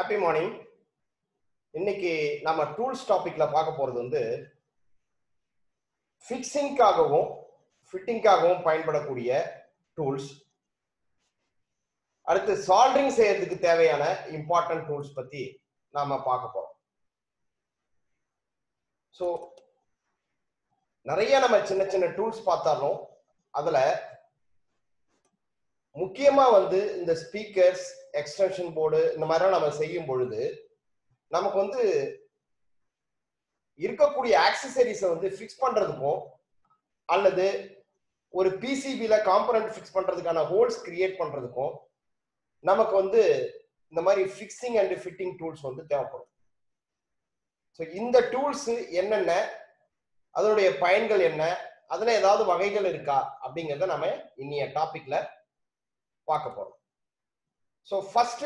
Happy morning இன்னைக்கு நம்ம tools டாபிக்ல பார்க்க போறது வந்து ஃபிக்ஸிங்காகவும் ஃபிட்டிங்காகவும் பயன்படக்கூடிய டூல்ஸ் அடுத்து சால்டரிங் செய்யறதுக்கு தேவையான இம்பார்ட்டன்ட் டூல்ஸ் பத்தி நாம பார்க்க போறோம் ஸோ நிறைய நம்ம சின்ன சின்ன டூல்ஸ் பார்த்தாலும் அதுல முக்கியமா வந்து இந்த ஸ்பீக்கர்ஸ் எக்ஸ்டென்ஷன் போர்டு இந்த மாதிரிலாம் நம்ம செய்யும் பொழுது நமக்கு வந்து இருக்கக்கூடிய ஆக்சசரிஸை வந்து ஃபிக்ஸ் பண்றதுக்கும் அல்லது ஒரு பிசிபியில காம்பனண்ட் ஃபிக்ஸ் பண்றதுக்கான ஹோல்ஸ் கிரியேட் பண்றதுக்கும் நமக்கு வந்து இந்த மாதிரி ஃபிக்ஸிங் அண்ட் ஃபிட்டிங் டூல்ஸ் வந்து தேவைப்படும் ஸோ இந்த டூல்ஸ் என்னென்ன அதனுடைய பயன்கள் என்ன அதுல ஏதாவது வகைகள் இருக்கா அப்படிங்கிறத நம்ம இன்னைய டாபிக்ல பார்க்க போறோம் ஸோ ஃபர்ஸ்ட்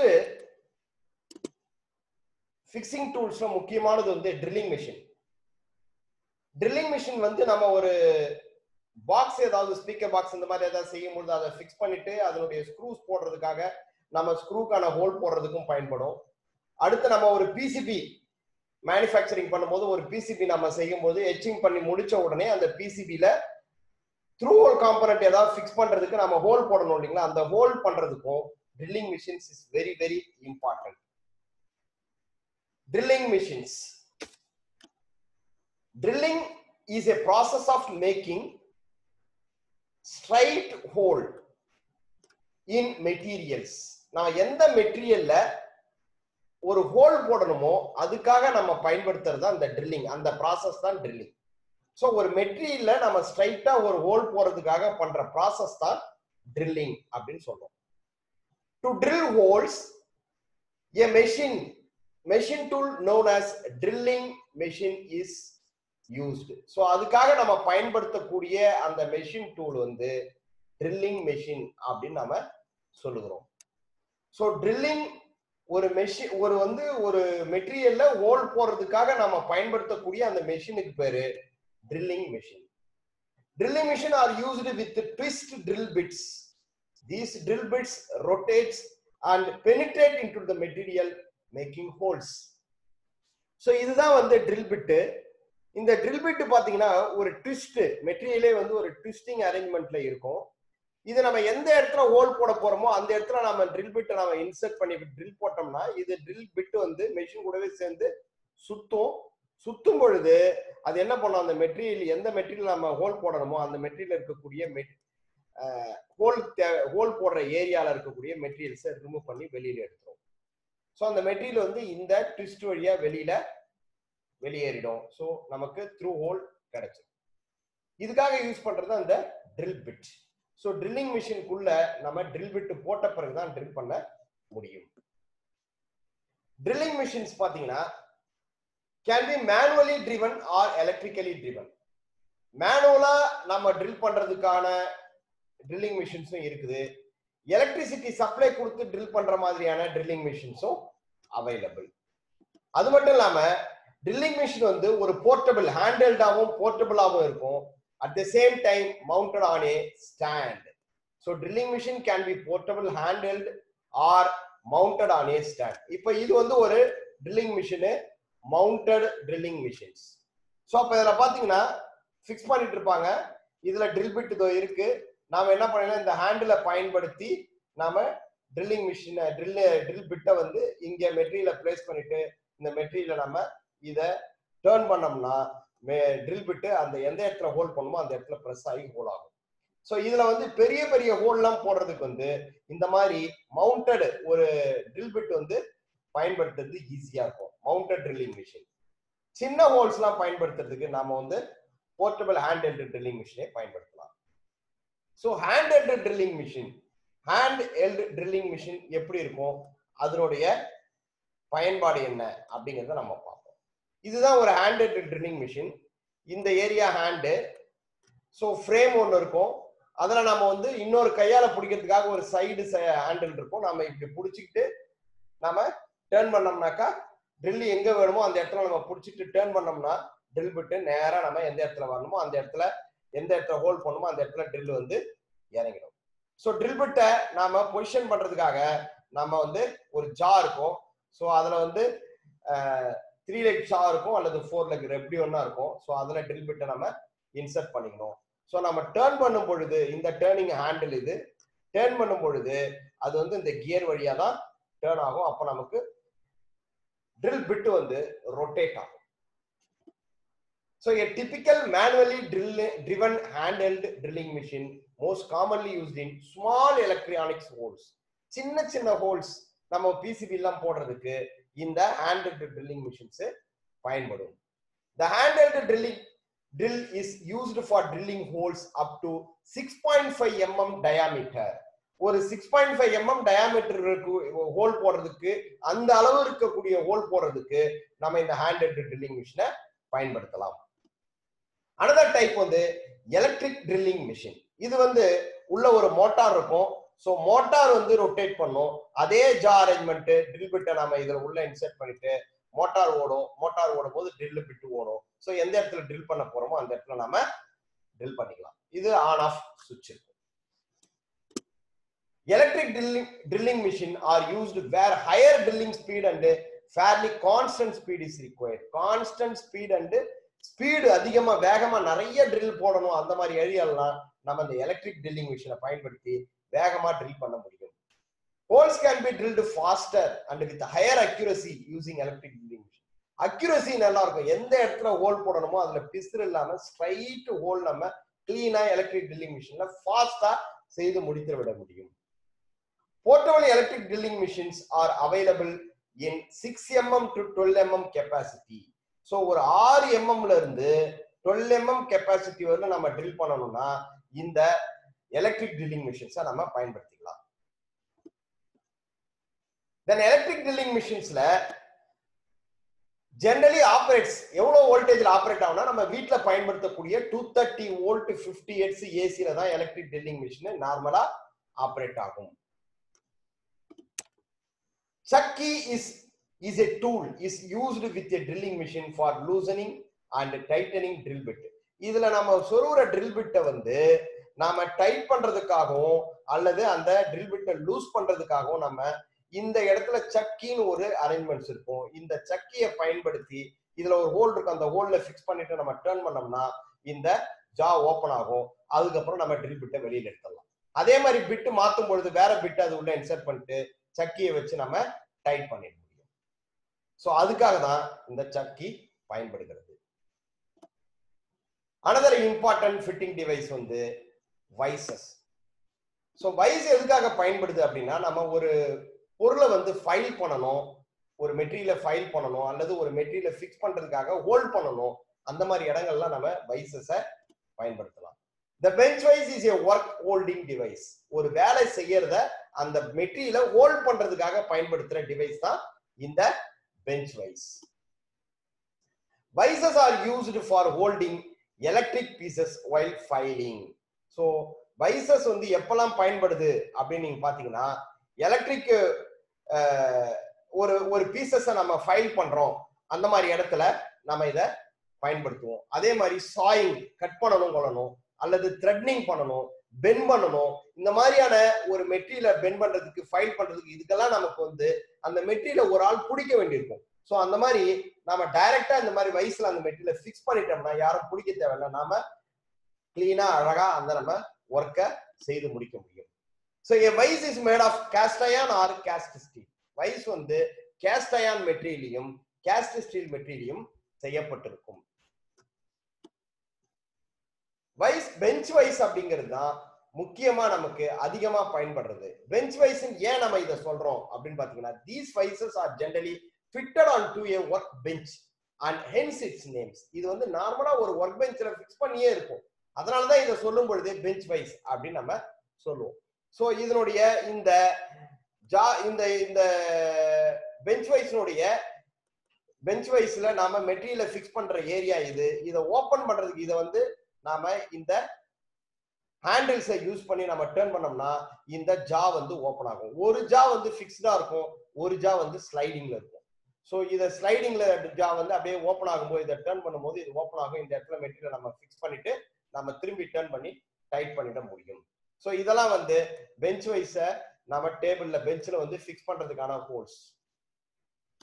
ஃபிக்ஸிங் டூல்ஸ்ல முக்கியமானது வந்து ட்ரில்லிங் மிஷின் ட்ரில்லிங் மிஷின் வந்து நம்ம ஒரு பாக்ஸ் ஏதாவது ஸ்பீக்கர் பாக்ஸ் இந்த மாதிரி ஏதாவது செய்யும் பொழுது அதை ஃபிக்ஸ் பண்ணிட்டு அதனுடைய ஸ்க்ரூஸ் போடுறதுக்காக நம்ம ஸ்க்ரூக்கான ஹோல் போடுறதுக்கும் பயன்படும் அடுத்து நம்ம ஒரு பிசிபி மேனுஃபேக்சரிங் பண்ணும்போது ஒரு பிசிபி நம்ம செய்யும் போது எச்சிங் பண்ணி முடிச்ச உடனே அந்த பிசிபியில த்ரூ ஹோல் காம்பனண்ட் ஏதாவது ஃபிக்ஸ் பண்றதுக்கு நம்ம ஹோல் போடணும் இல்லைங்களா அந்த ஹோல் பண்றதுக்கும் drilling machines is very very important drilling machines drilling is a process of making straight hole in materials நான் எந்த மெட்டீரியல்ல ஒரு ஹோல் போடணுமோ அதுக்காக நம்ம பயன்படுத்துறது தான் இந்த ட்ரில்லிங் அந்த ப்ராசஸ் தான் ட்ரில்லிங் ஸோ ஒரு மெட்டீரியல்ல நம்ம ஸ்ட்ரைட்டா ஒரு ஹோல் போறதுக்காக பண்ற ப்ராசஸ் தான் ட்ரில்லிங் அப்படின்னு சொல்றோம் to drill holes a machine machine tool known as drilling machine is used so அதுக்காக நம்ம பயன்படுத்தக்கூடிய அந்த மெஷின் டூல் வந்து ட்ரில்லிங் மெஷின் அப்படின்னு நம்ம சொல்லுகிறோம் ஸோ ட்ரில்லிங் ஒரு மெஷின் ஒரு வந்து ஒரு மெட்டீரியல்ல ஹோல் போடுறதுக்காக நம்ம பயன்படுத்தக்கூடிய அந்த மெஷினுக்கு பேரு drilling machine drilling machine are used with twist drill bits these drill bits rotates and penetrate into the material making holes so இதுதான் வந்து ட்ரில் பிட்டு இந்த ட்ரில் பிட் பாத்தீங்கன்னா ஒரு ட்விஸ்ட் மெட்டீரியலே வந்து ஒரு ட்விஸ்டிங் அரேஞ்ச்மெண்ட்ல இருக்கும் இது நம்ம எந்த இடத்துல ஹோல் போட போறோமோ அந்த இடத்துல நம்ம ட்ரில் பிட்டை நம்ம இன்சர்ட் பண்ணி ட்ரில் போட்டோம்னா இது ட்ரில் பிட் வந்து மெஷின் கூடவே சேர்ந்து சுத்தும் சுத்தும் பொழுது அது என்ன பண்ணும் அந்த மெட்டீரியல் எந்த மெட்டீரியல் நம்ம ஹோல் போடணுமோ அந்த மெட்டீரியல் இருக்கக்கூடிய ஹோல் ஹோல் போடுற ஏரியால இருக்கக்கூடிய மெட்டீரியல்ஸை ரிமூவ் பண்ணி வெளியில எடுத்துரும் ஸோ அந்த மெட்டீரியல் வந்து இந்த ட்விஸ்ட் வழியா வெளியில வெளியேறிடும் ஸோ நமக்கு த்ரூ ஹோல் கிடைச்சிடும் இதுக்காக யூஸ் பண்றது அந்த ட்ரில் பிட் ஸோ ட்ரில்லிங் மிஷினுக்குள்ள நம்ம ட்ரில் பிட் போட்ட பிறகுதான் ட்ரில் பண்ண முடியும் ட்ரில்லிங் மிஷின்ஸ் பாத்தீங்கன்னா can be manually driven or electrically driven மேனுவலா நம்ம ட்ரில் பண்றதுக்கான ட்ரில்லிங் மிஷின்ஸும் இருக்குது எலக்ட்ரிசிட்டி சப்ளை கொடுத்து ட்ரில் பண்ற மாதிரியான ட்ரில்லிங் மிஷின்ஸும் அவைலபிள் அது மட்டும் இல்லாம ட்ரில்லிங் மிஷின் வந்து ஒரு போர்ட்டபிள் ஹேண்டல்டாவும் போர்ட்டபிளாகவும் இருக்கும் at the same time mounted on a stand so drilling machine can be portable handheld or mounted on a stand இப்போ இது வந்து ஒரு drilling machine mounted drilling machines so அப்போ இதில் பார்த்தீங்கன்னா ஃபிக்ஸ் பண்ணிட்டு இருப்பாங்க இதில் ட்ரில் பிட் இதோ இருக்கு நாம என்ன பண்ணலாம் இந்த ஹேண்டிலை பயன்படுத்தி நாம ட்ரில்லிங் மிஷினை ட்ரில் ட்ரில் பிட்டை வந்து இங்கே மெட்டீரியலை பிளேஸ் பண்ணிட்டு இந்த மெட்டீரியலை நம்ம இதை டேர்ன் பண்ணோம்னா ட்ரில் பிட்டு அந்த எந்த இடத்துல ஹோல் பண்ணுமோ அந்த இடத்துல ப்ரெஸ் ஆகி ஹோல் ஆகும் ஸோ இதுல வந்து பெரிய பெரிய ஹோல்லாம் போடுறதுக்கு வந்து இந்த மாதிரி மவுண்டட் ஒரு ட்ரில் பிட் வந்து பயன்படுத்துறது ஈஸியா இருக்கும் மவுண்டட் ட்ரில்லிங் மிஷின் சின்ன ஹோல்ஸ்லாம் பயன்படுத்துறதுக்கு நாம வந்து போர்ட்டபிள் ஹேண்ட் ஹெல்டு ட்ரில்லிங் மிஷினை பயன்படுத்தலாம் so hand held drilling machine hand held drilling machine எப்படி இருக்கும் அதனுடைய பயன்பாடு என்ன அப்படிங்கிறத நம்ம பார்ப்போம் இதுதான் ஒரு ஹேண்டட் ட்ரில்லிங் மிஷின் இந்த ஏரியா ஹேண்டு ஸோ ஃப்ரேம் ஒன்று இருக்கும் அதில் நம்ம வந்து இன்னொரு கையால் பிடிக்கிறதுக்காக ஒரு சைடு ஹேண்டில் இருக்கும் நம்ம இப்படி பிடிச்சிக்கிட்டு நம்ம டேர்ன் பண்ணோம்னாக்கா ட்ரில் எங்கே வேணுமோ அந்த இடத்துல நம்ம பிடிச்சிட்டு டேர்ன் பண்ணோம்னா ட்ரில் விட்டு நேராக நம்ம எந்த இடத்துல வரணுமோ அந்த இடத்துல எந்த இடத்துல ஹோல்ட் பண்ணுமோ அந்த இடத்துல ட்ரில் வந்து இறங்கிடும் ஸோ ட்ரில் பிட்டை நாம பொசிஷன் பண்றதுக்காக நாம வந்து ஒரு ஜா இருக்கும் ஸோ அதுல வந்து த்ரீ லெக் ஷா இருக்கும் அல்லது ஃபோர் லெக் எப்படி ஒன்னா இருக்கும் ஸோ அதுல ட்ரில் பிட்டை நம்ம இன்சர்ட் பண்ணிக்கணும் ஸோ நம்ம டேர்ன் பண்ணும் பொழுது இந்த டேர்னிங் ஹேண்டில் இது டேர்ன் பண்ணும் பொழுது அது வந்து இந்த கியர் வழியா தான் டேர்ன் ஆகும் அப்போ நமக்கு ட்ரில் பிட் வந்து ரொட்டேட் ஆகும் so a typical manually drill, driven handheld drilling machine most commonly used in small electronics holes சின்ன சின்ன ஹோல்ஸ் நம்ம பிசிபி எல்லாம் போடுறதுக்கு இந்த ஹேண்டல்ட் ட்ரில்லிங் மிஷின்ஸ் பயன்படும் the handheld drilling drill is used for drilling holes up to 6.5 mm diameter ஒரு six point five MM diameter hole போடுறதுக்கு அந்த அளவு இருக்கக்கூடிய ஹோல் போடுறதுக்கு நம்ம இந்த ஹேண்டட் ட்ரில்லிங் மிஷினை பயன்படுத்தலாம் அனதர் டைப் வந்து எலக்ட்ரிக் ட்ரில்லிங் மிஷின் இது வந்து உள்ள ஒரு மோட்டார் இருக்கும் ஸோ மோட்டார் வந்து ரொட்டேட் பண்ணும் அதே ஜா அரேஞ்ச்மெண்ட் ட்ரில் பிட்டை நம்ம இதுல உள்ள இன்செர்ட் பண்ணிட்டு மோட்டார் ஓடும் மோட்டார் ஓடும் போது ட்ரில் பிட்டு ஓடும் ஸோ எந்த இடத்துல ட்ரில் பண்ண போறோமோ அந்த இடத்துல நாம ட்ரில் பண்ணிக்கலாம் இது ஆன் ஆஃப் சுவிட்ச் இருக்கும் electric drilling drilling machine are used where higher drilling speed and fairly constant speed is required constant speed and speed அதிகமா வேகமா நிறைய ட்ரில் போடணும் அந்த மாதிரி ஏரியாலாம் நம்ம இந்த எலக்ட்ரிக் ட்ரில்லிங் மிஷினை பயன்படுத்தி வேகமா ட்ரில் பண்ண முடியும் holes can be drilled faster and with higher accuracy using electric drilling machine accuracy நல்லா இருக்கும் எந்த இடத்துல ஹோல் போடணுமோ அதுல பிசுறு இல்லாம ஸ்ட்ரைட் ஹோல் நம்ம கிளீனா எலக்ட்ரிக் ட்ரில்லிங் மிஷின்ல ஃபாஸ்டா செய்து முடித்து விட முடியும் Portable electric drilling machines are available in 6 mm to 12 mm capacity. So ஒரு ஆறு எம்எம்ல இருந்து டுவெல் எம்எம் கெப்பாசிட்டி வரல நம்ம ட்ரில் பண்ணணும்னா இந்த எலக்ட்ரிக் ட்ரில்லிங் மிஷின்ஸை நம்ம பயன்படுத்திக்கலாம் தென் எலக்ட்ரிக் ட்ரில்லிங் மிஷின்ஸ்ல ஜென்ரலி ஆப்ரேட்ஸ் எவ்வளவு வோல்டேஜ்ல ஆப்ரேட் ஆகும்னா நம்ம வீட்டுல பயன்படுத்தக்கூடிய two thirty volt fifty hertz ஏசியில தான் எலக்ட்ரிக் ட்ரில்லிங் மிஷின் நார்மலா ஆப்ரேட் ஆகும் Chucky is, is a tool is used with a drilling machine for loosening and tightening drill bit. இதுல நம்ம சொருவுற ட்ரில் பிட்டை வந்து நாம டைட் பண்றதுக்காகவும் அல்லது அந்த ட்ரில் பிட்டை லூஸ் பண்றதுக்காகவும் நம்ம இந்த இடத்துல சக்கின்னு ஒரு அரேஞ்ச்மெண்ட்ஸ் இருக்கும் இந்த சக்கியை பயன்படுத்தி இதுல ஒரு ஹோல் இருக்கும் அந்த ஹோல்ல ஃபிக்ஸ் பண்ணிட்டு நம்ம டேர்ன் பண்ணோம்னா இந்த ஜா ஓப்பன் ஆகும் அதுக்கப்புறம் நம்ம ட்ரில் பிட்டை வெளியில எடுத்துடலாம் அதே மாதிரி பிட்டு மாத்தும் பொழுது வேற பிட்டு அது உள்ள இன்சர்ட் பண்ணிட்டு சக்கியை வச்சு நம்ம டைட் பண்ணிட முடியும் ஸோ அதுக்காக தான் இந்த சக்கி பயன்படுகிறது அனதர் இம்பார்ட்டன்ட் ஃபிட்டிங் டிவைஸ் வந்து வைசஸ் ஸோ வைஸ் எதுக்காக பயன்படுது அப்படின்னா நம்ம ஒரு பொருளை வந்து ஃபைல் பண்ணணும் ஒரு மெட்டீரியலை ஃபைல் பண்ணணும் அல்லது ஒரு மெட்டீரியலை ஃபிக்ஸ் பண்றதுக்காக ஹோல்ட் பண்ணணும் அந்த மாதிரி இடங்கள்லாம் நம்ம வைசஸை பயன்படுத்தலாம் the bench vice is a work holding device ஒரு வேலை செய்யறத அந்த மெட்டீரியலை ஹோல்ட் பண்றதுக்காக பயன்படுத்துற டிவைஸ் தான் இந்த bench vice vices are used for holding electric pieces while filing so vices வந்து எப்பெல்லாம் பயன்படுது அப்படின்னு நீங்க பாத்தீங்கன்னா எலக்ட்ரிக் ஒரு ஒரு பீசஸை நம்ம ஃபைல் பண்றோம் அந்த மாதிரி இடத்துல நம்ம இதை பயன்படுத்துவோம் அதே மாதிரி சாயிங் கட் பண்ணணும் கொள்ளணும் அல்லது த்ரெட்னிங் பண்ணணும் பென் பண்ணணும் இந்த மாதிரியான ஒரு மெட்டீரியலை பென் பண்றதுக்கு ஃபைல் பண்றதுக்கு இதுக்கெல்லாம் நமக்கு வந்து அந்த மெட்டீரியலை ஒரு ஆள் பிடிக்க வேண்டியிருக்கும் ஸோ அந்த மாதிரி நாம டைரக்டா இந்த மாதிரி வயசுல அந்த மெட்டீரியலை ஃபிக்ஸ் பண்ணிட்டோம்னா யாரும் பிடிக்க தேவையில்லை நாம கிளீனா அழகா அந்த நம்ம ஒர்க்கை செய்து முடிக்க முடியும் so a vice is made of cast iron or cast steel vice வந்து கேஸ்டயான் மெட்டீரியலையும் கேஸ்ட் ஸ்டீல் மெட்டீரியலும் செய்யப்பட்டிருக்கும் வைஸ் பெஞ்ச் வைஸ் அப்படிங்கிறது தான் முக்கியமா நமக்கு அதிகமா பயன்படுறது பெஞ்ச் வைஸ் ஏன் நம்ம இதை சொல்றோம் அப்படின்னு பாத்தீங்கன்னா these vices are generally fitted on to a work bench and hence its names இது வந்து நார்மலா ஒரு ஒர்க் பெஞ்ச்ல ஃபிக்ஸ் பண்ணியே இருக்கும் அதனாலதான் இதை சொல்லும் பொழுது பெஞ்ச் வைஸ் அப்படின்னு நம்ம சொல்லுவோம் ஸோ இதனுடைய இந்த ஜா இந்த இந்த பெஞ்ச் வைஸ்னுடைய பெஞ்ச் வைஸ்ல நாம மெட்டீரியலை ஃபிக்ஸ் பண்ற ஏரியா இது இதை ஓபன் பண்றதுக்கு இதை வந்து நாம இந்த ஹேண்டில்ஸை யூஸ் பண்ணி நம்ம டேர்ன் பண்ணோம்னா இந்த ஜா வந்து ஓப்பன் ஆகும் ஒரு ஜா வந்து ஃபிக்ஸ்டா இருக்கும் ஒரு ஜா வந்து ஸ்லைடிங்ல இருக்கும் ஸோ இதை ஸ்லைடிங்ல ஜா வந்து அப்படியே ஓப்பன் ஆகும்போது இதை டேர்ன் பண்ணும்போது இது ஓப்பன் ஆகும் இந்த இடத்துல மெட்டீரியல் நம்ம ஃபிக்ஸ் பண்ணிட்டு நம்ம திரும்பி டேர்ன் பண்ணி டைட் பண்ணிட முடியும் ஸோ இதெல்லாம் வந்து பெஞ்ச் வைஸை நம்ம டேபிள்ல பெஞ்சில் வந்து ஃபிக்ஸ் பண்றதுக்கான holes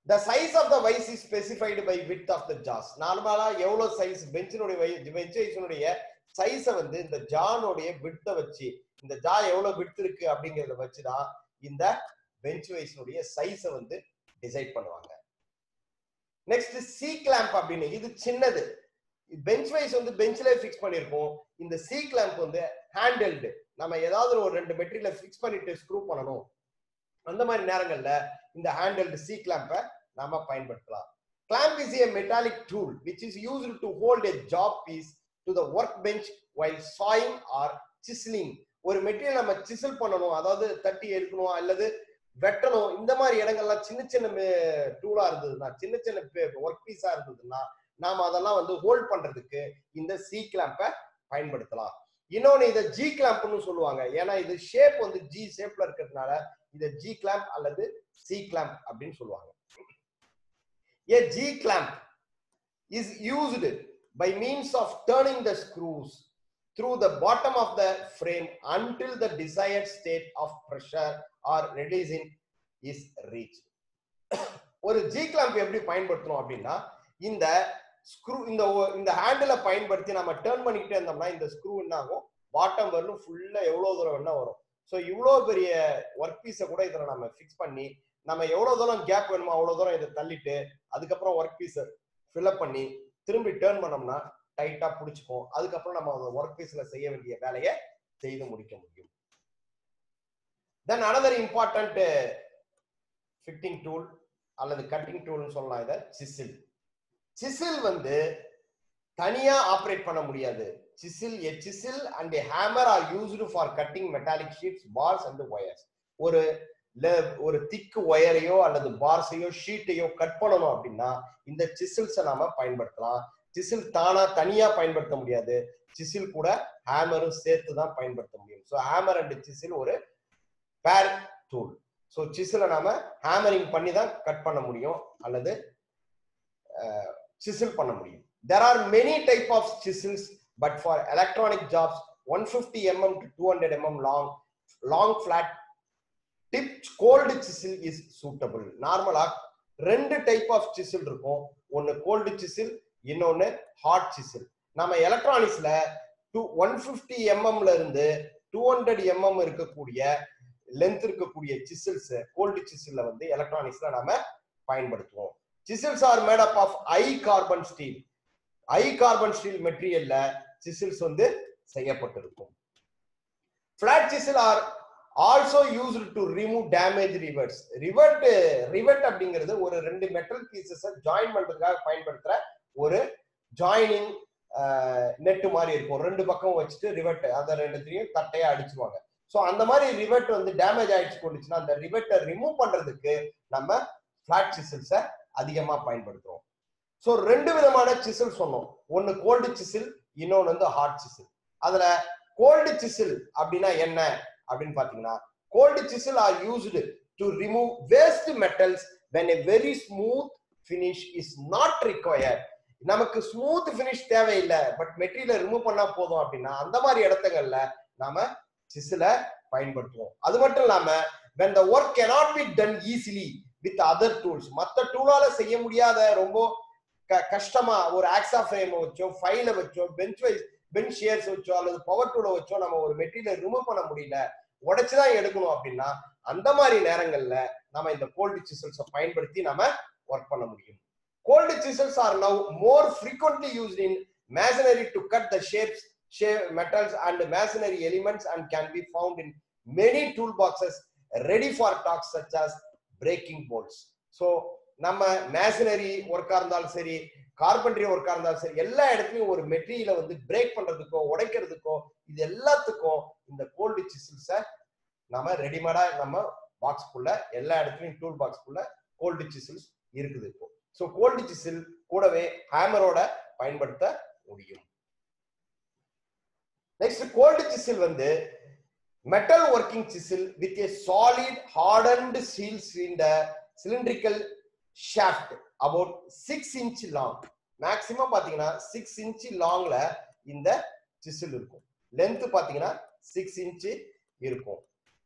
the size of the vice is specified by width of the jaws நார்மலா எவ்வளவு சைஸ் பெஞ்சினுடைய பெஞ்ச் வைஸினுடைய சைஸை வந்து இந்த ஜானுடைய விட்தை வச்சு இந்த ஜா எவ்வளவு விட் இருக்கு அப்படிங்கறத வச்சுதான் இந்த பெஞ்ச் வைஸினுடைய சைஸை வந்து டிசைட் பண்ணுவாங்க நெக்ஸ்ட் சி கிளாம்ப் அப்படின்னு இது சின்னது பெஞ்ச் வைஸ் வந்து பெஞ்ச்ல ஃபிக்ஸ் பண்ணிருக்கோம் இந்த சி கிளாம்ப் வந்து ஹேண்டில்டு நம்ம ஏதாவது ஒரு ரெண்டு மெட்டீரியல ஃபிக்ஸ் பண்ணிட்டு ஸ்க்ரூ பண்ணணும் அந்த மாதிரி நேரங்கள்ல இந்த ஹேண்டில்டு சி கிளாம்பை நாம பயன்படுத்தலாம் clamp is a metallic tool which is used to hold a job piece to the work bench while sawing or chiselling ஒரு மெட்டீரியல் நம்ம சிசில் பண்ணணும் அதாவது தட்டி எடுக்கணும் அல்லது வெட்டணும் இந்த மாதிரி இடங்கள்லாம் சின்ன சின்ன டூலா இருந்ததுன்னா சின்ன சின்ன ஒர்க் பீஸா இருந்ததுன்னா நாம அதெல்லாம் வந்து ஹோல்ட் பண்றதுக்கு இந்த சி கிளாம்பை பயன்படுத்தலாம் இன்னொன்னு இதை ஜி கிளாம்ப்னு சொல்லுவாங்க ஏன்னா இது ஷேப் வந்து ஜி ஷேப்ல இருக்கிறதுனால இதை ஜி கிளாம்ப் அல்லது சி கிளாம்ப் அப்படின்னு சொல்லுவாங்க a G clamp is used by means of turning the screws through the bottom of the frame until the desired state of pressure or releasing is reached. ஒரு G clamp எப்படி பயன்படுத்தணும் அப்படின்னா இந்த screw இந்த இந்த ஹேண்டில பயன்படுத்தி நம்ம டேர்ன் பண்ணிக்கிட்டே இருந்தோம்னா இந்த ஸ்க்ரூ என்ன ஆகும் பாட்டம் வரலும் ஃபுல்லா எவ்வளவு தூரம் வேணா வரும் ஸோ இவ்வளோ பெரிய ஒர்க் பீஸை கூட இதில் நம்ம ஃபிக்ஸ் பண்ணி நம்ம எவ்வளவு தூரம் கேப் வேணுமோ அவ்வளவு தூரம் இதை தள்ளிட்டு அதுக்கப்புறம் ஒர்க் பீஸை ஃபில்அப் பண்ணி திரும்பி டேர்ன் பண்ணோம்னா டைட்டா பிடிச்சிக்கும் அதுக்கப்புறம் நம்ம அந்த ஒர்க் பீஸ்ல செய்ய வேண்டிய வேலையை செய்து முடிக்க முடியும் then another important fitting tool அல்லது கட்டிங் டூல்னு சொல்லலாம் இதை சிசில் சிசில் வந்து தனியா ஆப்ரேட் பண்ண முடியாது chisel a chisel and a hammer are used for cutting metallic sheets bars and wires ஒரு ஒரு திக்கு ஒயரையோ அல்லது பார்ஸையோ ஷீட்டையோ கட் பண்ணணும் அப்படின்னா இந்த சிசில்ஸை நாம பயன்படுத்தலாம் சிசில் தானா தனியா பயன்படுத்த முடியாது சிசில் கூட ஹேமரும் சேர்த்து தான் பயன்படுத்த முடியும் ஸோ ஹேமர் அண்ட் சிசில் ஒரு பேர் டூல் ஸோ சிசிலை நாம ஹேமரிங் பண்ணி தான் கட் பண்ண முடியும் அல்லது சிசில் பண்ண முடியும் there are many type of chisels but for electronic jobs one fifty mm to two hundred mm long long flat tip cold chisel is suitable நார்மலா ரெண்டு டைப் ஆஃப் சிசில் இருக்கும் ஒன்னு கோல்டு சிசில் இன்னொன்னு hot chisel நம்ம எலக்ட்ரானிக்ஸ்ல to one fifty எம்எம்ல இருந்து two hundred mm இருக்கக்கூடிய லென்த் இருக்கக்கூடிய சிசில்ஸ் கோல்டு சிசில்ல வந்து எலக்ட்ரானிக்ஸ்ல நாம பயன்படுத்துவோம் chisels are made up of high carbon steel I carbon steel மெட்டீரியல்ல சிசில்ஸ் வந்து செய்யப்பட்டிருக்கும் flat chisel are also used to remove damage rivets rivet rivet அப்படிங்கிறது ஒரு ரெண்டு மெட்டல் பீசஸ் ஜாயின் பண்றதுக்காக பயன்படுத்துற ஒரு ஜாயினிங் நெட் மாதிரி இருக்கும் ரெண்டு பக்கம் வச்சுட்டு ரிவர்ட் அந்த ரெண்டுத்தையும் தட்டையா அடிச்சுருவாங்க ஸோ அந்த மாதிரி ரிவர்ட் வந்து டேமேஜ் ஆயிடுச்சு கொண்டுச்சுன்னா அந்த ரிவர்ட்டை ரிமூவ் பண்றதுக்கு நம்ம பிளாட் சிசில்ஸை அதிகமா பயன்படுத்துறோம் ஸோ ரெண்டு விதமான சிசில் சொன்னோம் ஒன்னு கோல்டு சிசில் இன்னொன்னு வந்து ஹாட் சிசில் அதுல கோல்டு சிசில் அப்படின்னா என்ன அப்படின்னு பாத்தீங்கன்னா cold chisel are used to remove waste metals when a very smooth finish is not required நமக்கு ஸ்மூத் ஃபினிஷ் தேவையில்லை பட் மெட்டீரியல் ரிமூவ் பண்ணா போதும் அப்படின்னா அந்த மாதிரி இடத்துங்கள்ல நாம சிசில பயன்படுத்துவோம் அது மட்டும் இல்லாம when the work cannot be done easily with other tools மத்த டூலால செய்ய முடியாத ரொம்ப கஷ்டமா ஒரு ஆக்ஸா ஃப்ரேம் வச்சோ ஃபைல வச்சோ பெஞ்ச் வைஸ் பெஞ்ச் ஷேர்ஸ் வச்சோ அல்லது பவர் டூலை வச்சோ நம்ம ஒரு மெட்டீரியல் ரிமூவ் பண்ண முடியல உடைச்சுதான் எடுக்கணும் அப்படின்னா அந்த மாதிரி நேரங்கள்ல நம்ம இந்த கோல்டு சிசல்ஸை பயன்படுத்தி நம்ம ஒர்க் பண்ண முடியும் cold chisels are now more frequently used in masonry to cut the shapes metals and masonry elements and can be found in many toolboxes ready for talks such as breaking bolts so நம்ம masonry ஒர்க்கா இருந்தாலும் சரி carpentry ஒர்க்கா இருந்தாலும் சரி எல்லா இடத்துலயும் ஒரு மெட்டீரியலை வந்து பிரேக் பண்றதுக்கோ உடைக்கிறதுக்கோ இது எல்லாத்துக்கும் இந்த கோல்டு சிசில்ஸை நம்ம ரெடிமேடா நம்ம பாக்ஸ்க்குள்ள எல்லா இடத்துலயும் டூல் பாக்ஸ்க்குள்ள கோல்டு சிசில்ஸ் இருக்குது இப்போ ஸோ கோல்டு சிசில் கூடவே ஹேமரோட பயன்படுத்த முடியும் நெக்ஸ்ட் கோல்டு சிசில் வந்து metal working chisel with a solid hardened steel cylinder cylindrical shaft about six inch long maximum பாத்தீங்கன்னா சிக்ஸ் இன்ச் லாங்ல இந்த சிசில் இருக்கும் லென்த் பாத்தீங்கன்னா சிக்ஸ் இன்ச் இருக்கும்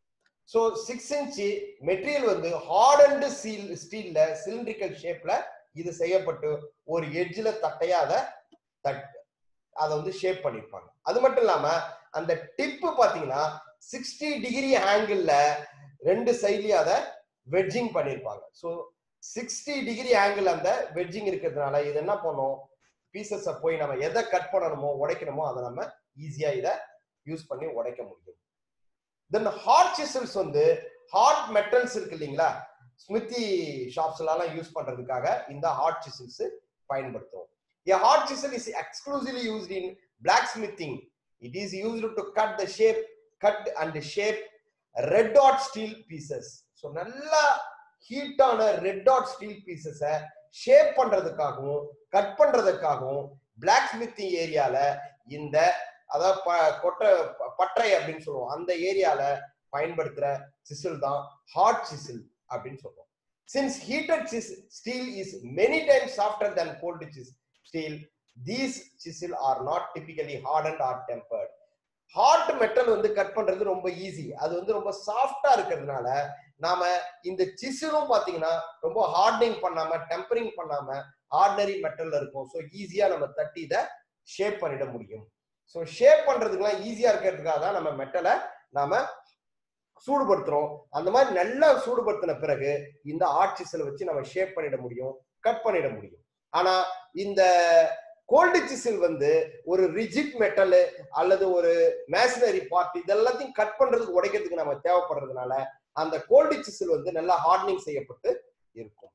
ஸோ சிக்ஸ் இன்ச்சு மெட்டீரியல் வந்து ஹார்டன்டு ஸ்டீல் ஸ்டீல்ல cylindrical ஷேப்ல இது செய்யப்பட்டு ஒரு எட்ஜில் தட்டையா அதை தட் அதை வந்து ஷேப் பண்ணிருப்பாங்க அது மட்டும் இல்லாம அந்த டிப்பு பாத்தீங்கன்னா சிக்ஸ்டி டிகிரி ஆங்கிள் ரெண்டு சைட்லயும் அதை வெட்ஜிங் பண்ணிருப்பாங்க ஸோ சிக்ஸ்டி டிகிரி ஆங்கிள் அந்த வெட்ஜிங் இருக்கிறதுனால இது என்ன பண்ணும் பீசஸை போய் நம்ம எதை கட் பண்ணணுமோ உடைக்கணுமோ அதை நம்ம ஈஸியா இதை யூஸ் பண்ணி உடைக்க முடியும் தென் ஹார்ட் சிசல்ஸ் வந்து ஹார்ட் மெட்டல்ஸ் இருக்கு இல்லைங்களா ஸ்மித்தி ஷாப்ஸ்லாம் யூஸ் பண்றதுக்காக இந்த ஹார்ட் சிசல்ஸ் பயன்படுத்துவோம் A hard chisel is exclusively used in blacksmithing. It is used to cut the shape, cut and shape red dot steel pieces. So நல்லா ஹீட்டான red hot steel பீசஸை shape பண்றதுக்காகவும் cut பண்றதுக்காகவும் blacksmithing ஏரியால இந்த அதாவது ப- கொட்டை ப- பட்டறை அப்படின்னு சொல்லுவோம் அந்த ஏரியால பயன்படுத்துற சிசில் தான் ஹாட் சிசில் அப்படின்னு சொல்லுவோம் since heated steel is many times softer than cold steel these chisel are not typically hardened or tempered hard metal வந்து கட் பண்றது ரொம்ப ஈஸி அது வந்து ரொம்ப சாஃப்டா இருக்கிறதுனால நாம இந்த சிசிலும் பாத்தீங்கன்னா ரொம்ப ஹார்டனிங் பண்ணாம டெம்பரிங் பண்ணாம ஆர்டினரி மெட்டல்ல இருக்கும் ஸோ ஈஸியா நம்ம தட்டி இதை ஷேப் பண்ணிட முடியும் ஸோ ஷேப் பண்றதுக்குலாம் ஈஸியா இருக்கிறதுக்காக தான் நம்ம மெட்டலை நாம சூடுபடுத்துறோம் அந்த மாதிரி நல்லா சூடுபடுத்தின பிறகு இந்த ஆர்ட் சிசிலை வச்சு நம்ம ஷேப் பண்ணிட முடியும் கட் பண்ணிட முடியும் ஆனா இந்த கோல்டு சிசில் வந்து ஒரு ரிஜிட் மெட்டல் அல்லது ஒரு மேஷனரி பார்ட் இதெல்லாத்தையும் கட் பண்றதுக்கு உடைக்கிறதுக்கு நம்ம தேவைப்படுறதுனால அந்த கோல்டு சிசில் வந்து நல்லா ஹார்டனிங் செய்யப்பட்டு இருக்கும்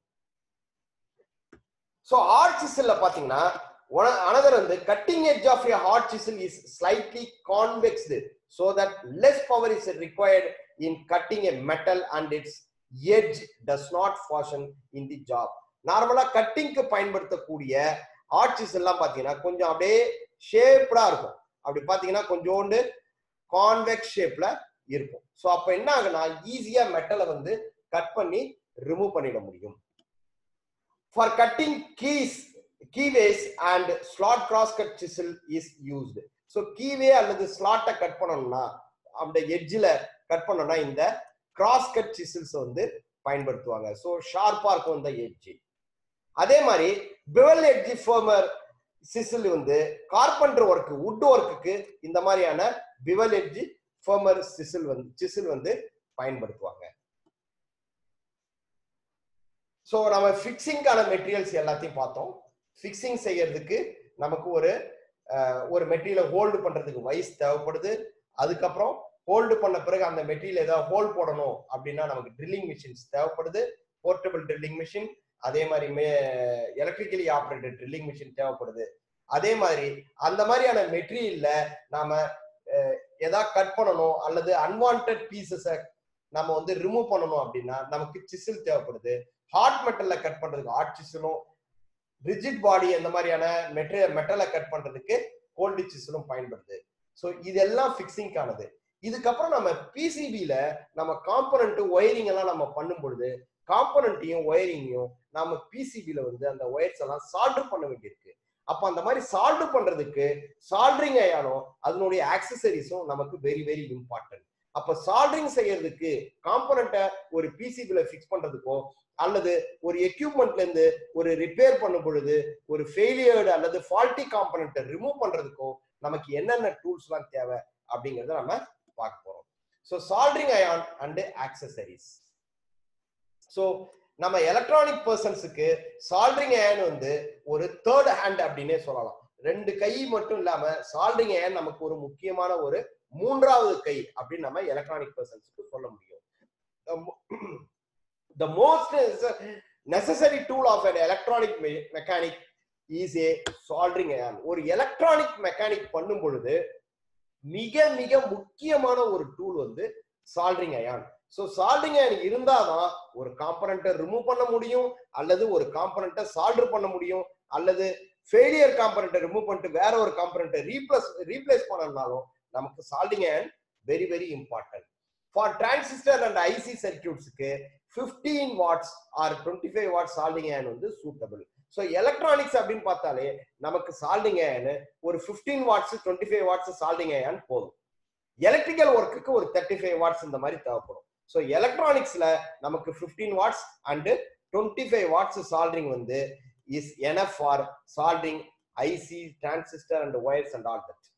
ஸோ ஹார்ட் சிசில்ல பாத்தீங்கன்னா அனதர் வந்து cutting edge of a hard chisel is slightly convexed so that less power is required in cutting a metal and its edge does not fashion in the job நார்மலா கட்டிங்க்கு பயன்படுத்தக்கூடிய ஆர்ச்சிஸ் எல்லாம் பாத்தீங்கன்னா கொஞ்சம் அப்படியே ஷேப்டா இருக்கும் அப்படி பாத்தீங்கன்னா கொஞ்சோண்டு கான்வெக்ஸ் ஷேப்ல இருக்கும் ஸோ அப்ப என்ன ஆகுனா ஈஸியா மெட்டலை வந்து கட் பண்ணி ரிமூவ் பண்ணிட முடியும் for cutting keys keyways and slot cross cut chisel is used so keyway அல்லது ஸ்லாட்டை கட் பண்ணணும்னா அந்த எட்ஜில் கட் பண்ணணும்னா இந்த கிராஸ் கட் சிசில்ஸ் வந்து பயன்படுத்துவாங்க ஸோ ஷார்ப்பா இருக்கும் இந்த எட்ஜி அதே மாதிரி பிவல் எட்ஜி ஃபோமர் சிசில் வந்து கார்பெண்டர் ஒர்க் வுட் ஒர்க்குக்கு இந்த மாதிரியான பிவல் எட்ஜி ஃபோமர் சிசில் வந்து சிசில் வந்து பயன்படுத்துவாங்க ஸோ நம்ம ஃபிக்ஸிங்கான மெட்டீரியல்ஸ் எல்லாத்தையும் பார்த்தோம் ஃபிக்ஸிங் செய்யறதுக்கு நமக்கு ஒரு அஹ், ஒரு மெட்டீரியலை ஹோல்டு பண்றதுக்கு வைஸ் தேவைப்படுது அதுக்கப்புறம் ஹோல்டு பண்ண பிறகு அந்த மெட்டீரியல் ஏதாவது ஹோல்ட் போடணும் அப்படின்னா நமக்கு ட்ரில்லிங் மிஷின்ஸ் தேவைப்படுது போர்ட்டபிள் ட்ரில்லிங் மிஷின் அதே மாதிரி may electrically operated drilling machine தேவைப்படுது அதே மாதிரி அந்த மாதிரியான மெட்டீரியல்ல நாம அஹ், எதாவது கட் பண்ணணும் அல்லது அன்வான்ட் பீசஸை நம்ம வந்து ரிமூவ் பண்ணணும் அப்படின்னா நமக்கு சிசில் தேவைப்படுது ஹார்ட் மெட்டல்ல கட் பண்றதுக்கு ஹார்ட் சிசிலும் ரிஜிட் பாடி அந்த மாதிரியான மெட்டீரியல் மெட்டலை கட் பண்றதுக்கு கோல்டு சிசிலும் பயன்படுது ஸோ இதெல்லாம் ஃபிக்ஸிங்கானது இதுக்கப்புறம் நம்ம பிசிபியில நம்ம காம்பனண்ட் ஒயரிங் எல்லாம் நம்ம பண்ணும் பொழுது காம்பனண்ட்டையும் ஒயரிங்கையும் நாம பிசிபியில வந்து அந்த ஒயர்ஸ் எல்லாம் சால்டர் பண்ண வேண்டியிருக்கு அப்ப அந்த மாதிரி சால்டர் பண்றதுக்கு சால்டரிங் அயானும் அதனுடைய ஆக்சசரிஸும் நமக்கு வெரி வெரி இம்பார்ட்டன்ட் அப்ப சால்டரிங் செய்யறதுக்கு காம்பனண்ட்டை ஒரு பிசிபில ஃபிக்ஸ் பண்றதுக்கோ அல்லது ஒரு எக்யூப்மெண்ட்ல இருந்து ஒரு ரிப்பேர் பண்ணும் பொழுது ஒரு ஃபெயிலியர்டு அல்லது ஃபால்ட்டி காம்பனண்ட்டை ரிமூவ் பண்றதுக்கோ நமக்கு என்னென்ன டூல்ஸ்லாம் தேவை அப்படிங்கறத நம்ம பார்க்க போறோம் so soldering iron and accessories so நம்ம எலக்ட்ரானிக் பர்சன்ஸுக்கு சால்டரிங் அயன் வந்து ஒரு தேர்ட் ஹேண்ட் அப்படின்னே சொல்லலாம் ரெண்டு கை மட்டும் இல்லாம சால்டரிங் அயன் நமக்கு ஒரு முக்கியமான ஒரு மூன்றாவது கை அப்படின்னு நம்ம எலக்ட்ரானிக் பர்சன்ஸுக்கு சொல்ல முடியும் the most necessary tool of an electronic me- mechanic is a soldering iron ஒரு எலக்ட்ரானிக் மெக்கானிக் பண்ணும் பொழுது மிக மிக முக்கியமான ஒரு டூல் வந்து soldering iron so soldering iron இருந்தாதான் ஒரு காம்பனண்ட்டை ரிமூவ் பண்ண முடியும் அல்லது ஒரு காம்பனண்ட்டை சால்டர் பண்ண முடியும் அல்லது ஃபெயிலியர் காம்பனண்ட்டை ரிமூவ் பண்ணிட்டு வேற ஒரு காம்பனண்ட்டை ரீப்ளஸ் ரீப்ளேஸ் பண்ணணும்னாலும் நமக்கு soldering iron very very important for transistor and IC சர்க்கியூட்ஸ்க்கு 15 watts or 25 five watts soldering iron வந்து சூட்டபிள் ஸோ எலக்ட்ரானிக்ஸ் அப்படின்னு பார்த்தாலே நமக்கு சால்டிங் அயன் ஒரு 15 watts 25 five watts soldering iron போதும் எலக்ட்ரிக்கல் ஒர்க்குக்கு ஒரு தேர்ட்டி ஃபைவ் வாட்ஸ் இந்த மாதிரி தேவைப்படும் ஸோ எலக்ட்ரானிக்ஸ்ல நமக்கு fifteen watts and twenty five watts soldering வந்து is enough for soldering IC transistor and wires and all that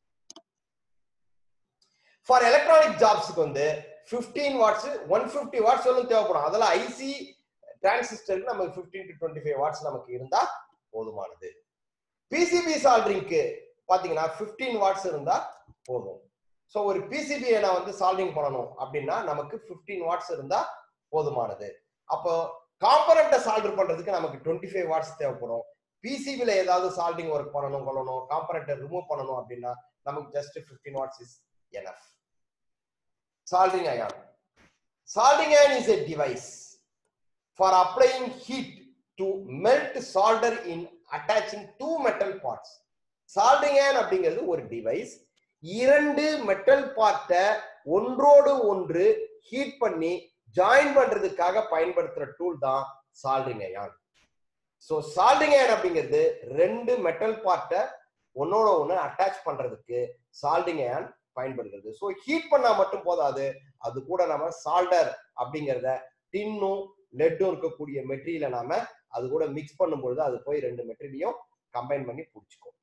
for electronic ஜாப்ஸ்க்கு வந்து fifteen watts one fifty watts வரைக்கும் தேவைப்படும் அதெல்லாம் ஐசி டிரான்சிஸ்டருக்கு நமக்கு fifteen to twenty five watts நமக்கு இருந்தா போதுமானது பிசிபி சால்ட்ரிங்க்கு பாத்தீங்கன்னா ஃபிஃப்டீன் வாட்ஸ் இருந்தா போதும் ஸோ ஒரு பிசிபியை நான் வந்து சால்விங் பண்ணணும் அப்படின்னா நமக்கு ஃபிஃப்டீன் வாட்ஸ் இருந்தா போதுமானது அப்போ காம்பனண்ட்டை சால்டர் பண்றதுக்கு நமக்கு டுவெண்ட்டி ஃபைவ் வாட்ஸ் தேவைப்படும் பிசிபியில் ஏதாவது சால்டிங் ஒர்க் பண்ணணும் கொள்ளணும் காம்பனண்ட்டை ரிமூவ் பண்ணணும் அப்படின்னா நமக்கு just fifteen watts is enough soldering iron soldering iron is a device for applying heat to melt solder in attaching to metal parts soldering iron அப்படிங்கிறது ஒரு டிவைஸ் இரண்டு மெட்டல் பார்ட்டை ஒன்றோடு ஒன்று ஹீட் பண்ணி ஜாயின் பண்றதுக்காக பயன்படுத்துற டூல் தான் soldering iron so soldering iron அப்படிங்கிறது ரெண்டு மெட்டல் பார்ட்டை ஒன்னோட ஒன்று அட்டாச் பண்றதுக்கு சால்டிங் அயான் பயன்படுகிறது ஸோ ஹீட் பண்ணா மட்டும் போதாது அது கூட நம்ம சால்டர் அப்படிங்கிறத டின்னும் லெட்டும் இருக்கக்கூடிய மெட்டீரியலை நாம அது கூட மிக்ஸ் பண்ணும்பொழுது அது போய் ரெண்டு மெட்டீரியலையும் கம்பைன் பண்ணி பிடிச்சிக்கும்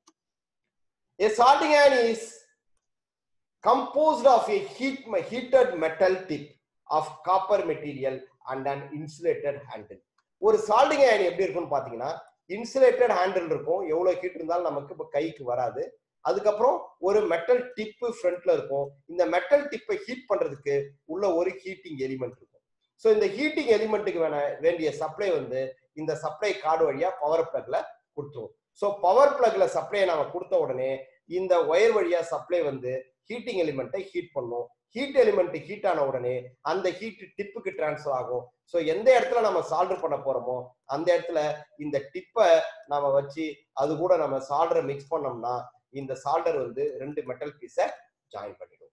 A soldering iron is composed of a heat, heated metal tip of copper material and an insulated handle. ஒரு சால்டிங் அயன் எப்படி இருக்கும்னு பாத்தீங்கன்னா இன்சுலேட்டட் ஹேண்டில் இருக்கும் எவ்வளவு ஹீட் இருந்தாலும் நமக்கு இப்போ கைக்கு வராது அதுக்கப்புறம் ஒரு மெட்டல் டிப்பு ஃப்ரண்ட்ல இருக்கும் இந்த மெட்டல் டிப்பை ஹீட் பண்றதுக்கு உள்ள ஒரு ஹீட்டிங் எலிமெண்ட் இருக்கும் ஸோ இந்த ஹீட்டிங் எலிமெண்ட்டுக்கு வேண வேண்டிய சப்ளை வந்து இந்த சப்ளை கார்டு வழியா பவர் பிளக்ல கொடுத்துரும் ஸோ பவர் பிளக்ல சப்ளை நம்ம கொடுத்த உடனே இந்த ஒயர் வழியா சப்ளை வந்து ஹீட்டிங் எலிமெண்ட்டை ஹீட் பண்ணும் ஹீட் எலிமெண்ட் ஹீட் ஆன உடனே அந்த ஹீட் டிப்புக்கு டிரான்ஸ்ஃபர் ஆகும் ஸோ எந்த இடத்துல நம்ம சால்டர் பண்ண போறோமோ அந்த இடத்துல இந்த டிப்பை நாம வச்சு அது கூட நம்ம சால்டரை மிக்ஸ் பண்ணோம்னா இந்த சால்டர் வந்து ரெண்டு மெட்டல் பீஸை ஜாயின் பண்ணிடும்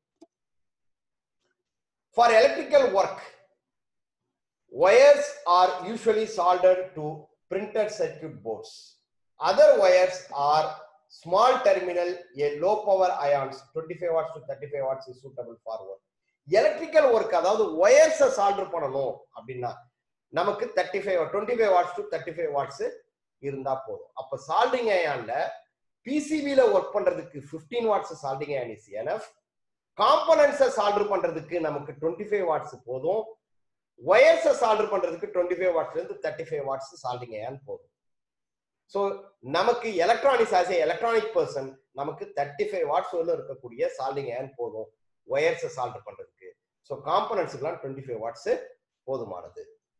for electrical work wires are usually solder to printed circuit boards other wires are small terminal a low power ions 25 watts to 35 watts is suitable for work electrical work அதாவது ஒயர்ஸை solder பண்ணணும் அப்படின்னா நமக்கு thirty five twenty five watts to thirty five watts இருந்தா போதும் அப்ப soldering அயான்ல பிசிபியில ஒர்க் பண்றதுக்கு fifteen watts soldering iron is enough காம்பனன்ட்ஸை சால்டர் பண்றதுக்கு நமக்கு டுவெண்ட்டி ஃபைவ் வாட்ஸ் போதும் ஒயர்ஸை சால்டர் பண்றதுக்கு டுவெண்ட்டி ஃபைவ் வாட்ஸ்ல இருந்து thirty five watts soldering iron போதும் ஸோ நமக்கு electronics as a electronic person நமக்கு தேர்ட்டி ஃபைவ் வாட்ஸ் உள்ள இருக்கக்கூடிய சால்டிங் ஏன் போதும் ஒயர்ஸை சால்டர் பண்றதுக்கு ஸோ காம்பனன்ட்ஸுக்குலாம் டுவெண்ட்டி ஃபைவ் வாட்ஸ் போதுமானது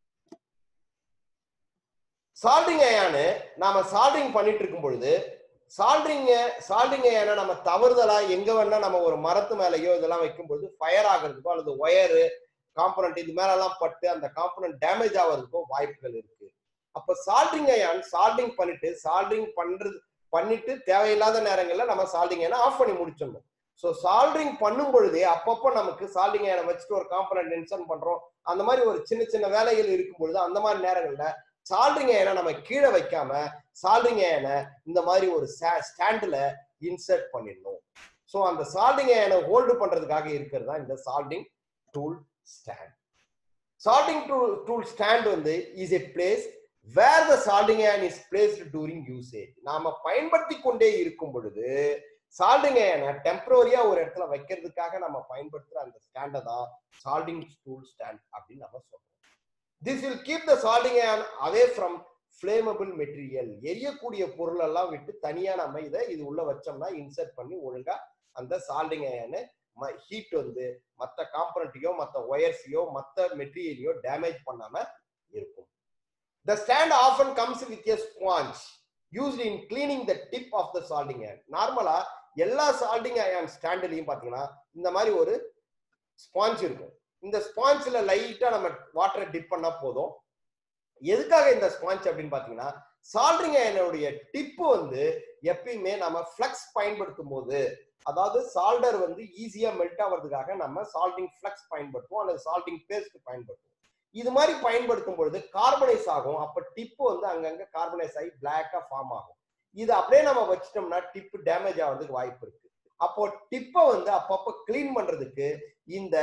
சால்டிங் அயானு நாம சால்டிங் பண்ணிட்டு இருக்கும் பொழுது சால்ட்ரிங்க சால்ட்ரிங் அயானை நம்ம தவறுதலா எங்க வேணா நம்ம ஒரு மரத்து மேலேயோ இதெல்லாம் வைக்கும்போது ஃபயர் ஆகிறதுக்கோ அல்லது ஒயரு காம்பனண்ட் இது மேல எல்லாம் பட்டு அந்த காம்பனண்ட் டேமேஜ் ஆகிறதுக்கோ வாய்ப்புகள் இருக்கு அப்ப சால்ட்ரிங் அயான் சால்டிங் பண்ணிட்டு சால்ட்ரிங் பண்றது பண்ணிட்டு தேவையில்லாத நேரங்கள்ல நம்ம சால்டிங் அயனை ஆஃப் பண்ணி முடிச்சிடணும் ஸோ சால்ட்ரிங் பண்ணும் பொழுதே அப்பப்போ நமக்கு சால்டிங் அயனை வச்சுட்டு ஒரு காம்பனண்ட் இன்சர்ட் பண்றோம் அந்த மாதிரி ஒரு சின்ன சின்ன வேலைகள் இருக்கும் பொழுது அந்த மாதிரி நேரங்கள்ல சால்ட்ரிங் அயனை நம்ம கீழே வைக்காம சால்ட்ரிங் அயனை இந்த மாதிரி ஒரு ஸ்டாண்டில் இன்சர்ட் பண்ணிடணும் ஸோ அந்த சால்டிங் அயனை ஹோல்டு பண்றதுக்காக இருக்கிறது தான் இந்த soldering tool stand soldering tool tool stand வந்து is a place where the soldering iron is placed during usage நாம பயன்படுத்தி கொண்டே இருக்கும் பொழுது சால்டிங் அயனை டெம்பரரியா ஒரு இடத்துல வைக்கிறதுக்காக நம்ம பயன்படுத்துற அந்த ஸ்டாண்டை தான் சால்டிங் டூல் ஸ்டாண்ட் அப்படின்னு நம்ம சொல்றோம் this will keep the soldering iron away from flammable material எரியக்கூடிய பொருள் எல்லாம் விட்டு தனியா நம்ம இதை இது உள்ள வச்சோம்னா இன்சர்ட் பண்ணி ஒழுங்கா அந்த சால்டிங் அயனை ஹீட் வந்து மற்ற காம்பனண்ட்டையோ மற்ற ஒயர்ஸையோ மற்ற மெட்டீரியலையோ டேமேஜ் பண்ணாம இருக்கும் The stand often comes with a sponge used in cleaning the tip of the salting iron. நார்மலா எல்லா சால்டிங் அயான் ஸ்டாண்ட்லயும் பாத்தீங்கன்னா இந்த மாதிரி ஒரு ஸ்பாஞ்ச் இருக்கும் இந்த ஸ்பாஞ்சில் லைட்டா நம்ம வாட்டரை டிப் பண்ணா போதும் எதுக்காக இந்த ஸ்பாஞ்ச் அப்படின்னு பாத்தீங்கன்னா சால்ட்ரிங் அயனுடைய டிப்பு வந்து எப்பயுமே நம்ம ஃப்ளக்ஸ் பயன்படுத்தும் போது அதாவது சால்டர் வந்து ஈஸியா மெல்ட் ஆகிறதுக்காக நம்ம சால்டிங் ஃப்ளக்ஸ் பயன்படுத்துவோம் அல்லது சால்டிங் பேஸ்ட் பயன்படுத்துவோம் இது மாதிரி பயன்படுத்தும் பொழுது கார்பனைஸ் ஆகும் அப்ப டிப்பு வந்து அங்கங்க கார்பனைஸ் ஆகி பிளாக்கா ஃபார்ம் ஆகும் இது அப்படியே நம்ம வச்சிட்டோம்னா டிப்பு டேமேஜ் ஆகிறதுக்கு வாய்ப்பு இருக்கு அப்போ டிப்பை வந்து அப்பப்போ கிளீன் பண்றதுக்கு இந்த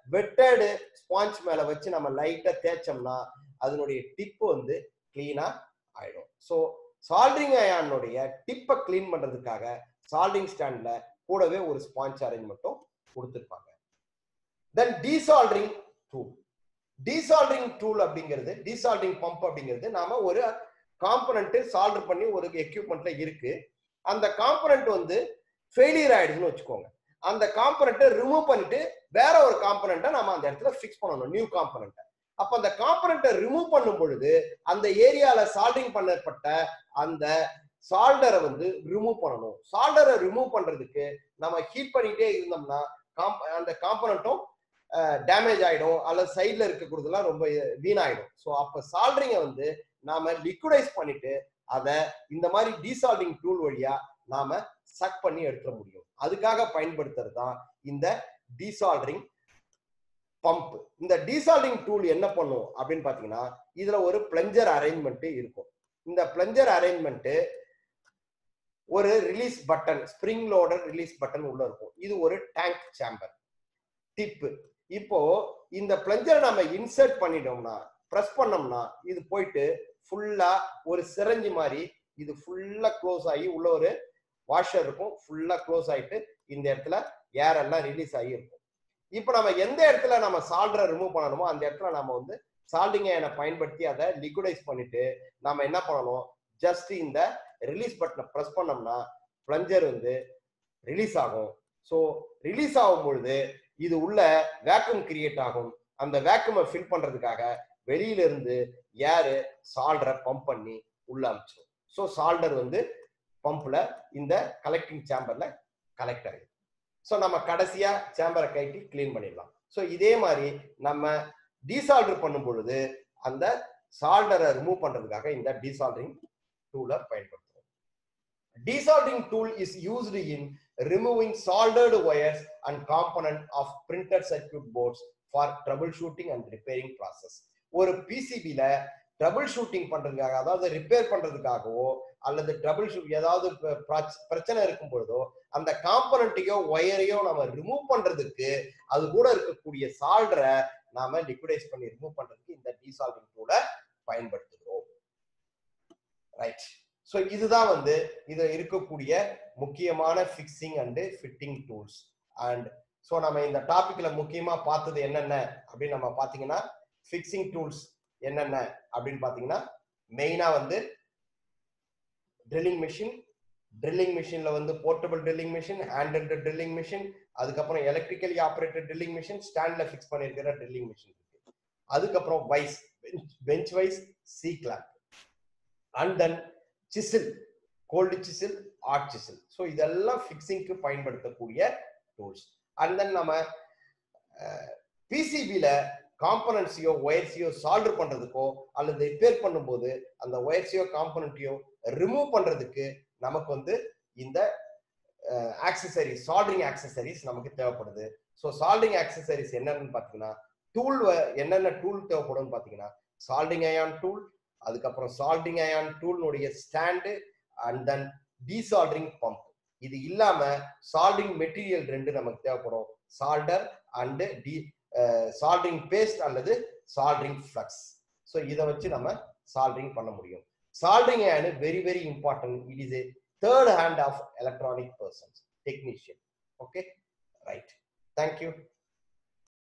வெட்டடு ஸ்பாஞ்ச் மேல வச்சு நம்ம லைட்டா தேய்ச்சோம்னா அதனுடைய டிப் வந்து கிளீனா ஆயிடும் ஸோ சால்ட்ரிங் அயானுடைய டிப்பை கிளீன் பண்றதுக்காக சால்ட்ரிங் ஸ்டாண்ட்ல கூடவே ஒரு ஸ்பாஞ்ச் அரேஞ்ச்மெண்ட்டும் கொடுத்துருப்பாங்க தென் டீசால்ட்ரிங் டூல் டீசால்ட்ரிங் டூல் அப்படிங்கிறது டீசால்ட்ரிங் பம்ப் அப்படிங்கிறது நாம ஒரு காம்பனண்ட் சால்டர் பண்ணி ஒரு எக்யூப்மெண்ட்ல இருக்கு அந்த காம்பனண்ட் வந்து ஃபெயிலியர் ஆயிடுதுன்னு வச்சுக்கோங்க அந்த காம்பனண்ட்டை ரிமூவ் பண்ணிட்டு வேற ஒரு காம்பனண்ட்டை நம்ம அந்த இடத்துல ஃபிக்ஸ் பண்ணணும் நியூ காம்பனண்ட்டை அப்ப அந்த காம்பனண்ட்டை ரிமூவ் பண்ணும் பொழுது அந்த ஏரியால சால்டிங் பண்ணப்பட்ட அந்த சால்டரை வந்து ரிமூவ் பண்ணணும் சால்டரை ரிமூவ் பண்றதுக்கு நம்ம ஹீட் பண்ணிட்டே இருந்தோம்னா காம்ப் அந்த காம்பனண்ட்டும் டேமேஜ் ஆயிடும் அல்லது சைட்ல இருக்கக்கூடியதெல்லாம் ரொம்ப வீணாயிடும் ஸோ அப்ப சால்டரிங்கை வந்து நாம லிக்விடைஸ் பண்ணிட்டு அதை இந்த மாதிரி டீசால்டிங் டூல் வழியா நாம சக் பண்ணி எடுத்துட முடியும் அதுக்காக பயன்படுத்துறது தான் இந்த டீசால்டரிங் பம்ப் இந்த டீசால்டிங் டூல் என்ன பண்ணும் அப்படின்னு பாத்தீங்கன்னா இதுல ஒரு பிளஞ்சர் அரேஞ்ச்மெண்ட் இருக்கும் இந்த பிளஞ்சர் அரேஞ்ச்மெண்ட் ஒரு release button spring loader release button உள்ள இருக்கும் இது ஒரு டேங்க் சேம்பர் டிப்பு இப்போ இந்த பிளஞ்சரை நம்ம இன்சர்ட் பண்ணிட்டோம்னா ப்ரெஸ் பண்ணோம்னா இது போயிட்டு ஃபுல்லா ஒரு சிரஞ்சு மாதிரி இது ஃபுல்லா க்ளோஸ் ஆகி உள்ள ஒரு வாஷர் இருக்கும் ஃபுல்லா க்ளோஸ் ஆயிட்டு இந்த இடத்துல ஏர் எல்லாம் ரிலீஸ் ஆகி இருக்கும் இப்போ நம்ம எந்த இடத்துல நம்ம சால்டரை ரிமூவ் பண்ணணுமோ அந்த இடத்துல நம்ம வந்து சால்டிங் அயனை பயன்படுத்தி அதை லிக்விடைஸ் பண்ணிட்டு நம்ம என்ன பண்ணணும் ஜஸ்ட் இந்த ரிலீஸ் பட்டனை ப்ரெஸ் பண்ணோம்னா பிளஞ்சர் வந்து ரிலீஸ் ஆகும் ஸோ ரிலீஸ் ஆகும் பொழுது இது உள்ள வேக்யூம் கிரியேட் ஆகும் அந்த வேக்யூமை ஃபில் பண்றதுக்காக வெளியில இருந்து ஏரு சால்டரை பம்ப் பண்ணி உள்ள அமிச்சிடும் ஸோ சால்டர் வந்து பம்ப்ல இந்த கலெக்டிங் சேம்பர்ல கலெக்ட் ஆகிடும் ஸோ நம்ம கடைசியா சேம்பரை கைட்டி கிளீன் பண்ணிடலாம் ஸோ இதே மாதிரி நம்ம டீசால்டர் பண்ணும் பொழுது அந்த சால்டரை ரிமூவ் பண்றதுக்காக இந்த டீசால்டரிங் டூலை பயன்படுத்துறோம் desoldering tool is used in removing soldered wires and component of printed circuit boards for troubleshooting and repairing process ஒரு பிசிபில ட்ரபிள் ஷூட்டிங் பண்றதுக்காக அதாவது ரிப்பேர் பண்றதுக்காகவோ அல்லது ட்ரபிள் ஷூட் ஏதாவது பிரச்சனை இருக்கும் பொழுதோ அந்த காம்பனண்ட்டையோ ஒயரையோ நம்ம ரிமூவ் பண்றதுக்கு அது கூட இருக்கக்கூடிய சால்டரை நாம லிக்விடைஸ் பண்ணி ரிமூவ் பண்றதுக்கு இந்த டீசால்டிங் டூலை பயன்படுத்துகிறோம் ரைட் ஸோ இதுதான் வந்து இது இருக்கக்கூடிய முக்கியமான fixing and fitting tools and so நம்ம இந்த டாபிக்ல முக்கியமா பார்த்தது என்னென்ன அப்படின்னு நம்ம பார்த்தீங்கன்னா ஃபிக்ஸிங் டூல்ஸ் என்னென்ன அப்படின்னு பார்த்தீங்கன்னா மெயினா வந்து ட்ரில்லிங் மிஷின் ட்ரில்லிங் மிஷின்ல வந்து portable drilling machine handed drilling machine அதுக்கப்புறம் எலக்ட்ரிக்கலி ஆப்ரேட்டட் ட்ரில்லிங் மிஷின் ஸ்டாண்ட்ல ஃபிக்ஸ் பண்ணியிருக்கிற ட்ரில்லிங் மிஷின் இருக்கு அதுக்கப்புறம் vice bench vice C clamp and then chisel cold chisel hard chisel so இதெல்லாம் ஃபிக்ஸிங்க்கு பயன்படுத்தக்கூடிய டூல்ஸ் அண்ட் தென் நம்ம பிசிபியில் காம்பனன்ட்ஸையோ ஒயர்ஸையோ சால்டர் பண்றதுக்கோ அல்லது ரிப்பேர் பண்ணும்போது அந்த ஒயர்ஸையோ காம்பனண்ட்டையோ ரிமூவ் பண்றதுக்கு நமக்கு வந்து இந்த ஆக்சசரிஸ் சால்டரிங் ஆக்சசரிஸ் நமக்கு தேவைப்படுது ஸோ சால்டரிங் ஆக்சசரிஸ் என்னன்னு பார்த்தீங்கன்னா டூல் என்னென்ன டூல் தேவைப்படும்னு பார்த்தீங்கன்னா சால்டிங் அயான் டூல் அதுக்கப்புறம் சால்டிங் அயான் டூல்னுடைய stand and then desoldering pump இது இல்லாம சால்டிங் மெட்டீரியல் ரெண்டு நமக்கு தேவைப்படும் solder and desoldering paste அல்லது சால்டரிங் ஃப்ளக்ஸ் ஸோ இதை வச்சு நம்ம சால்டரிங் பண்ண முடியும் soldering iron very very important it is a third hand of electronic persons technician okay right thank you